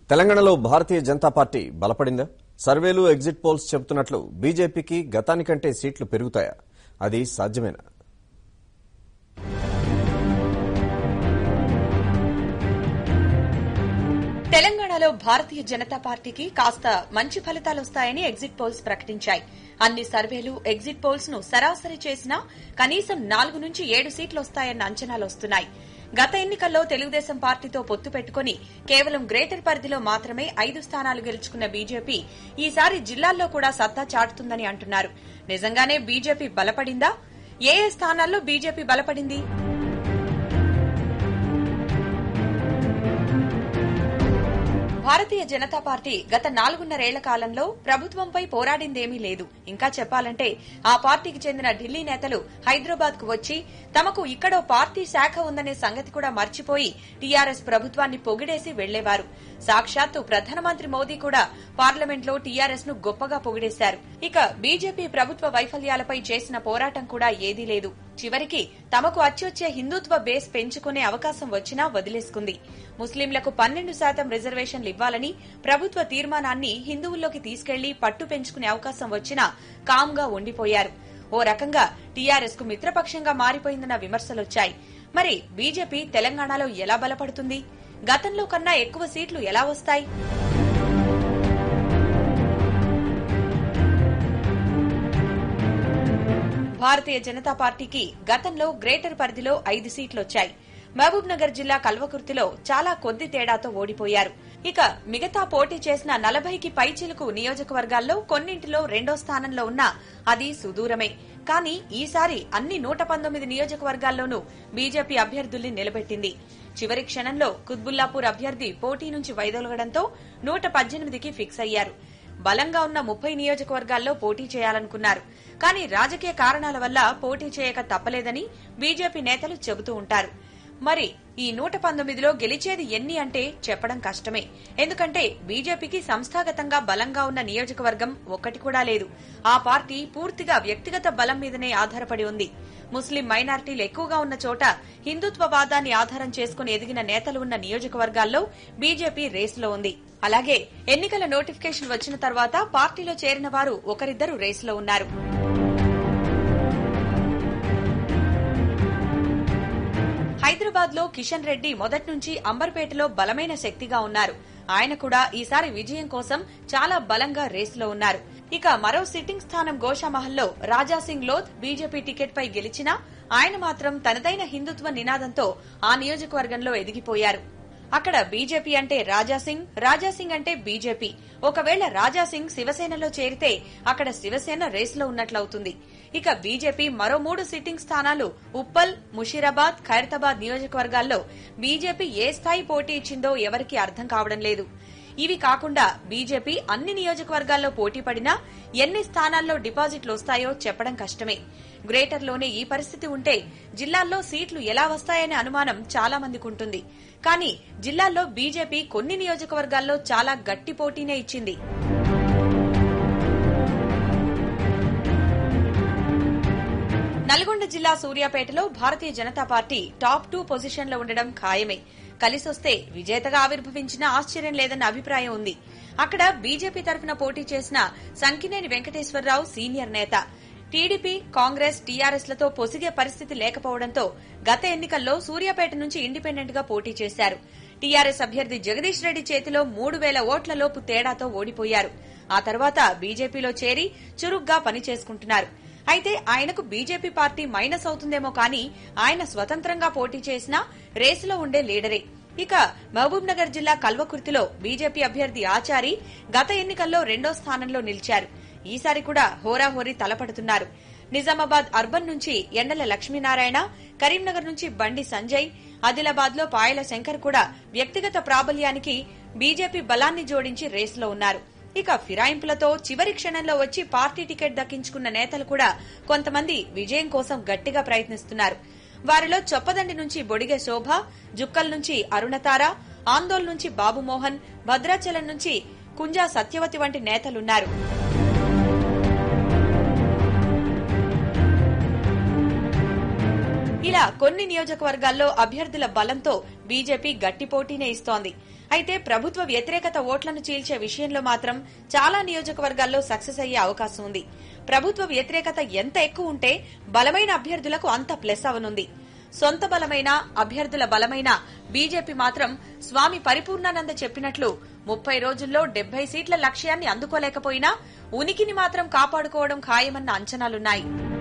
తెలంగాణలో భారతీయ జనతా పార్టీ బలపడిందా సర్వేలు exit polls చెబుతున్నట్లు బీజేపీకి గతానికంటే సీట్లు పెరుగుతాయా అది సాధ్యమేనా తెలంగాణలో భారతీయ జనతా పార్టీకి కాస్త మంచి ఫలితాలు వస్తాయని ఎగ్జిట్ పోల్స్ ప్రకటించాయి అన్ని సర్వేలు ఎగ్జిట్ పోల్స్ ను సరాసరి చేసినా కనీసం నాలుగు నుంచి ఏడు సీట్లు వస్తాయన్న అంచనాలు వస్తున్నాయి గత ఎన్నికల్లో తెలుగుదేశం పార్టీతో పొత్తు పెట్టుకుని కేవలం గ్రేటర్ పరిధిలో మాత్రమే ఐదు స్థానాలు గెలుచుకున్న బీజేపీ ఈసారి జిల్లాల్లో కూడా సత్తా చాటుతుందని అంటున్నారు నిజంగానే బీజేపీ బలపడిందా ఏ ఏ స్థానాల్లో బీజేపీ బలపడింది భారతీయ జనతా పార్టీ గత నాలుగున్నరేళ్ల కాలంలో ప్రభుత్వంపై పోరాడిందేమీ లేదు ఇంకా చెప్పాలంటే ఆ పార్టీకి చెందిన ఢిల్లీ నేతలు హైదరాబాద్ కు వచ్చి తమకు ఇక్కడో పార్టీ శాఖ ఉందనే సంగతి కూడా మర్చిపోయి టీఆర్ఎస్ ప్రభుత్వాన్ని పొగిడేసి వెళ్లేవారు సాక్షాత్తు ప్రధానమంత్రి మోదీ కూడా పార్లమెంట్లో టీఆర్ఎస్ ను గొప్పగా పొగిడేశారు ఇక బీజేపీ ప్రభుత్వ వైఫల్యాలపై చేసిన పోరాటం కూడా ఏదీ లేదు చివరికి తమకు అచ్చొచ్చే హిందుత్వ బేస్ పెంచుకునే అవకాశం వచ్చినా వదిలేసుకుంది ముస్లింలకు పన్నెండు శాతం రిజర్వేషన్లు ఇవ్వాలని ప్రభుత్వ తీర్మానాన్ని హిందువుల్లోకి తీసుకెళ్లి పట్టు పెంచుకునే అవకాశం వచ్చినా కామ్గా ఉండిపోయారు ఓ రకంగా టీఆర్ఎస్ కు మిత్రపక్షంగా మారిపోయిందన్న విమర్శలొచ్చాయి మరి బీజేపీ తెలంగాణలో ఎలా బలపడుతుంది గతంలో కన్నా ఎక్కువ సీట్లు ఎలా వస్తాయి భారతీయ జనతా పార్టీకి గతంలో గ్రేటర్ పరిధిలో ఐదు సీట్లొచ్చాయి మహబూబ్ నగర్ జిల్లా కల్వకుర్తిలో చాలా కొద్ది తేడాతో ఓడిపోయారు ఇక మిగతా పోటీ చేసిన నలభైకి పైచిలుకు నియోజకవర్గాల్లో కొన్నింటిలో రెండో స్థానంలో ఉన్నా అది సుదూరమే కానీ ఈసారి అన్ని నూట పంతొమ్మిది నియోజకవర్గాల్లోనూ బీజేపీ అభ్యర్థుల్ని నిలబెట్టింది చివరి క్షణంలో కుత్బుల్లాపూర్ అభ్యర్థి పోటీ నుంచి వైదొలగడంతో నూట పద్దెనిమిదికి ఫిక్స్ అయ్యారు బలంగా ఉన్న ముప్పై నియోజకవర్గాల్లో పోటీ చేయాలనుకున్నారు కానీ రాజకీయ కారణాల వల్ల పోటీ చేయక తప్పలేదని బీజేపీ నేతలు చెబుతూ ఉంటారు మరి ఈ నూట పంతొమ్మిదిలో గెలిచేది ఎన్ని అంటే చెప్పడం కష్టమే ఎందుకంటే బీజేపీకి సంస్థాగతంగా బలంగా ఉన్న నియోజకవర్గం ఒక్కటి కూడా లేదు ఆ పార్టీ పూర్తిగా వ్యక్తిగత బలం మీదనే ఆధారపడి ఉంది ముస్లిం మైనార్టీలు ఎక్కువగా ఉన్న చోట హిందుత్వవాదాన్ని ఆధారం చేసుకుని ఎదిగిన నేతలు ఉన్న నియోజకవర్గాల్లో బీజేపీ రేసులో ఉంది అలాగే ఎన్నికల నోటిఫికేషన్ వచ్చిన తర్వాత పార్టీలో చేరిన వారు ఒకరిద్దరు రేసులో ఉన్నారు హైదరాబాద్ లో కిషన్ రెడ్డి మొదటి నుంచి అంబర్పేటలో బలమైన శక్తిగా ఉన్నారు ఆయన కూడా ఈసారి విజయం కోసం చాలా బలంగా రేసులో ఉన్నారు ఇక మరో సిట్టింగ్ స్థానం గోషామహల్లో రాజాసింగ్ లోధ్ బీజేపీ టికెట్ పై గెలిచినా ఆయన మాత్రం తనదైన హిందుత్వ నినాదంతో ఆ నియోజకవర్గంలో ఎదిగిపోయారు అక్కడ బీజేపీ అంటే రాజాసింగ్ రాజాసింగ్ అంటే బీజేపీ ఒకవేళ రాజాసింగ్ శివసేనలో చేరితే అక్కడ శివసేన రేసులో ఉన్నట్లవుతుంది ఇక బీజేపీ మరో మూడు సిట్టింగ్ స్థానాలు ఉప్పల్ ముషీరాబాద్ ఖైరతాబాద్ నియోజకవర్గాల్లో బీజేపీ ఏ స్థాయి పోటీ ఇచ్చిందో ఎవరికీ అర్థం కావడం లేదు ఇవి కాకుండా బీజేపీ అన్ని నియోజకవర్గాల్లో పోటీ పడినా ఎన్ని స్థానాల్లో డిపాజిట్లు వస్తాయో చెప్పడం కష్టమే గ్రేటర్లోనే ఈ పరిస్థితి ఉంటే జిల్లాల్లో సీట్లు ఎలా వస్తాయనే అనుమానం చాలా మందికి ఉంటుంది కానీ జిల్లాల్లో బీజేపీ కొన్ని నియోజకవర్గాల్లో చాలా గట్టి పోటీనే ఇచ్చింది నల్గొండ జిల్లా సూర్యాపేటలో Bharatiya Janata party top two పొజిషన్లో ఉండడం ఖాయమే కలిసొస్తే విజేతగా ఆవిర్భవించినా ఆశ్చర్యం లేదన్న అభిప్రాయం ఉంది అక్కడ బీజేపీ తరఫున పోటీ చేసిన సంకినేని వెంకటేశ్వరరావు సీనియర్ నేత టీడీపీ కాంగ్రెస్ టీఆర్ఎస్ లతో పొసిగే పరిస్థితి లేకపోవడంతో గత ఎన్నికల్లో సూర్యాపేట నుంచి ఇండిపెండెంట్ గా పోటీ చేశారు టీఆర్ఎస్ అభ్యర్థి జగదీష్ రెడ్డి చేతిలో మూడు వేల ఓట్ల లోపు తేడాతో ఓడిపోయారు ఆ తర్వాత బీజేపీలో చేరి చురుగ్గా పనిచేసుకుంటున్నారు అయితే ఆయనకు బీజేపీ పార్టీ మైనస్ అవుతుందేమో కానీ ఆయన స్వతంత్రంగా పోటీ చేసినా రేసులో ఉండే లీడరే ఇక మహబూబ్ నగర్ జిల్లా కల్వకుర్తిలో బీజేపీ అభ్యర్థి ఆచారి గత ఎన్నికల్లో రెండో స్థానంలో నిలిచారు ఈసారి కూడా హోరాహోరీ తలపడుతున్నారు నిజామాబాద్ అర్బన్ నుంచి ఎండల లక్ష్మీనారాయణ కరీంనగర్ నుంచి బండి సంజయ్ ఆదిలాబాద్ లో పాయల శంకర్ కూడా వ్యక్తిగత ప్రాబల్యానికి బీజేపీ బలాన్ని జోడించి రేసులో ఉన్నారు ఇక ఫిరాయింపులతో చివరి క్షణంలో వచ్చి పార్టీ టికెట్ దక్కించుకున్న నేతలు కూడా కొంతమంది విజయం కోసం గట్టిగా ప్రయత్నిస్తున్నారు వారిలో చొప్పదండి నుంచి బొడిగె శోభ జుక్కల్ నుంచి అరుణతార ఆందోళ్ నుంచి బాబుమోహన్ భద్రాచలం నుంచి కుంజా సత్యవతి వంటి నేతలున్నారు ఇలా కొన్ని నియోజకవర్గాల్లో అభ్యర్థుల బలంతో బీజేపీ గట్టి పోటీనే ఇస్తోంది అయితే ప్రభుత్వ వ్యతిరేకత ఓట్లను చీల్చే విషయంలో మాత్రం చాలా నియోజకవర్గాల్లో సక్సెస్ అయ్యే అవకాశం ఉంది ప్రభుత్వ వ్యతిరేకత ఎంత ఎక్కువ ఉంటే బలమైన అభ్యర్థులకు అంత ప్లస్ అవనుంది సొంత బలమైన అభ్యర్థుల బలమైన బీజేపీ మాత్రం స్వామి పరిపూర్ణానంద చెప్పినట్లు ముప్పై రోజుల్లో డెబ్బై సీట్ల లక్ష్యాన్ని అందుకోలేకపోయినా ఉనికిని మాత్రం కాపాడుకోవడం ఖాయమన్న అంచనాలున్నాయి